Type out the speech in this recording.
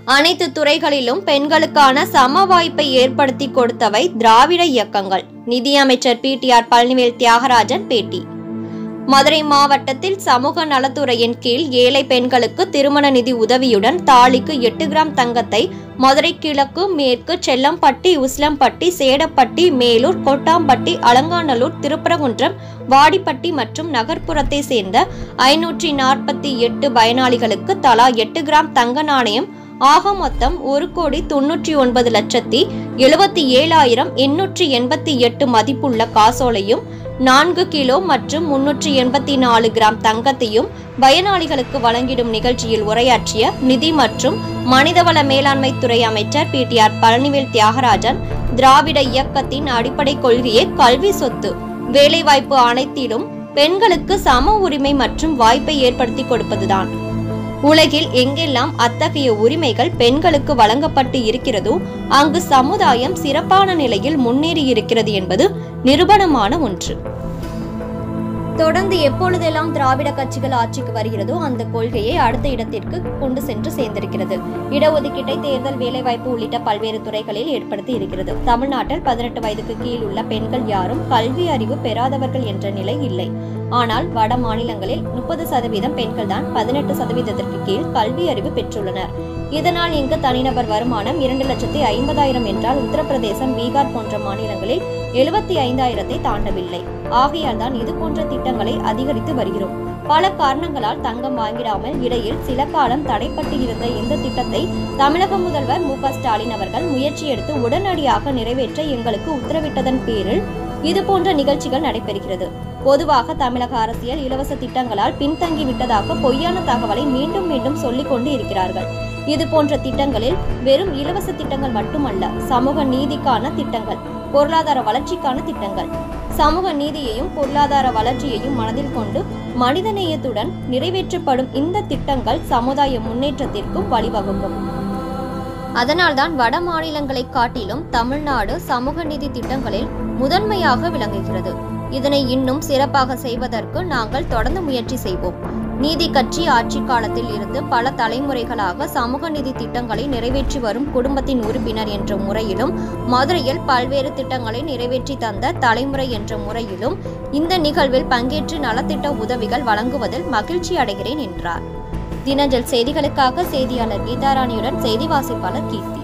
அனைத்து துறைகளிலும் பெண்களுக்கான சம வாய்ப்பை ஏற்படுத்தி கொடுத்தவை திராவிட இயக்கங்கள் நிதியமைச்சர் பிடிஆர் பழனிவேல் தியாகராஜன் பேட்டி மதுரை மாவட்டத்தில் சமூக நலத்துறையின் கீழ் ஏழை பெண்களுக்கு திருமண நிதி உதவியுடன் தாலிக்கு எட்டு கிராம் தங்கத்தை மதுரை கிழக்கு மேற்கு செல்லம்பட்டி உஸ்லம்பட்டி சேடப்பட்டி மேலூர் கொட்டாம்பட்டி அலங்காநல்லூர் திருப்பரங்குன்றம் வாடிப்பட்டி மற்றும் நகர்ப்புறத்தை சேர்ந்த ஐநூற்றி நாற்பத்தி எட்டு பயனாளிகளுக்கு தலா எட்டு கிராம் தங்க நாணயம் ஆக மொத்தம் ஒரு கோடி தொன்னூற்றி ஒன்பது லட்சத்தி எழுபத்தி ஏழாயிரம் எண்ணூற்றி எண்பத்தி எட்டு மதிப்புள்ள காசோலையும் நான்கு கிலோ மற்றும் முன்னூற்றி எண்பத்தி நாலு கிராம் தங்கத்தையும் பயனாளிகளுக்கு வழங்கிடும் நிகழ்ச்சியில் உரையாற்றிய நிதி மற்றும் மனிதவள மேலாண்மை துறை அமைச்சர் பிடிஆர் பழனிவேல் தியாகராஜன் திராவிட இயக்கத்தின் அடிப்படை கொள்கையே கல்வி சொத்து வேலைவாய்ப்பு அனைத்திலும் பெண்களுக்கு சம உரிமை மற்றும் வாய்ப்பை ஏற்படுத்தி கொடுப்பதுதான் உலகில் எங்கெல்லாம் அத்தகைய உரிமைகள் பெண்களுக்கு வழங்கப்பட்டு இருக்கிறதோ அங்கு சமுதாயம் சிறப்பான நிலையில் முன்னேறி இருக்கிறது என்பது நிரூபணமான ஒன்று தொடர்ந்து எப்பொழுதெல்லாம் திராவிட கட்சிகள் ஆட்சிக்கு வருகிறதோ அந்த கொள்கையை அடுத்த இடத்திற்கு கொண்டு சென்று சேர்ந்திருக்கிறது இடஒதுக்கீட்டை தேர்தல் வேலைவாய்ப்பு உள்ளிட்ட பல்வேறு துறைகளில் ஏற்படுத்தி இருக்கிறது தமிழ்நாட்டில் பதினெட்டு வயதுக்கு கீழ் உள்ள பெண்கள் யாரும் கல்வி அறிவு பெறாதவர்கள் என்ற நிலை இல்லை ஆனால் வட மாநிலங்களில் முப்பது சதவீதம் பெண்கள் தான் பதினெட்டு சதவீதத்திற்கு கீழ் கல்வி அறிவு பெற்றுள்ளனர் இதனால் இங்கு தனிநபர் வருமானம் இரண்டு லட்சத்தி ஐம்பதாயிரம் என்றால் உத்தரப்பிரதேசம் பீகார் போன்ற மாநிலங்களில் எழுபத்தி ஐந்தாயிரத்தை தாண்டவில்லை ஆகையால் தான் இது போன்ற திட்டங்களை அதிகரித்து வருகிறோம் பல காரணங்களால் தங்கம் வாங்கிடாமல் இடையில் சில காலம் தடைப்பட்டு இருந்த இந்த திட்டத்தை தமிழக முதல்வர் மு க ஸ்டாலின் அவர்கள் முயற்சி எடுத்து உடனடியாக நிறைவேற்ற எங்களுக்கு உத்தரவிட்டதன் பேரில் இது போன்ற நிகழ்ச்சிகள் நடைபெறுகிறது பொதுவாக தமிழக அரசியல் இலவச திட்டங்களால் பின்தங்கி விட்டதாக பொய்யான தகவலை மீண்டும் மீண்டும் சொல்லிக் கொண்டு இருக்கிறார்கள் இது போன்ற திட்டங்களில் வெறும் இலவச திட்டங்கள் மட்டுமல்ல சமூக நீதிக்கான திட்டங்கள் பொருளாதார வளர்ச்சிக்கான திட்டங்கள் சமூக நீதியையும் பொருளாதார வளர்ச்சியையும் மனதில் கொண்டு மனிதநேயத்துடன் நிறைவேற்றப்படும் இந்த திட்டங்கள் சமுதாய முன்னேற்றத்திற்கும் வழிவகுக்கும் அதனால்தான் வட மாநிலங்களை காட்டிலும் தமிழ்நாடு சமூக நீதி திட்டங்களில் முதன்மையாக விளங்குகிறது இதனை இன்னும் சிறப்பாக செய்வதற்கு நாங்கள் தொடர்ந்து முயற்சி செய்வோம் நீதி கட்சி ஆட்சி காலத்தில் இருந்து பல தலைமுறைகளாக சமூக நீதி திட்டங்களை நிறைவேற்றி வரும் குடும்பத்தின் உறுப்பினர் என்ற முறையிலும் மதுரையில் பல்வேறு திட்டங்களை நிறைவேற்றி தந்த தலைமுறை என்ற முறையிலும் இந்த நிகழ்வில் பங்கேற்று நலத்திட்ட உதவிகள் வழங்குவதில் மகிழ்ச்சி அடைகிறேன் என்றார் தினஜல் செய்திகளுக்காக செய்தியாளர் கீதாராணியுடன் செய்தி வாசிப்பாளர் கீர்த்தி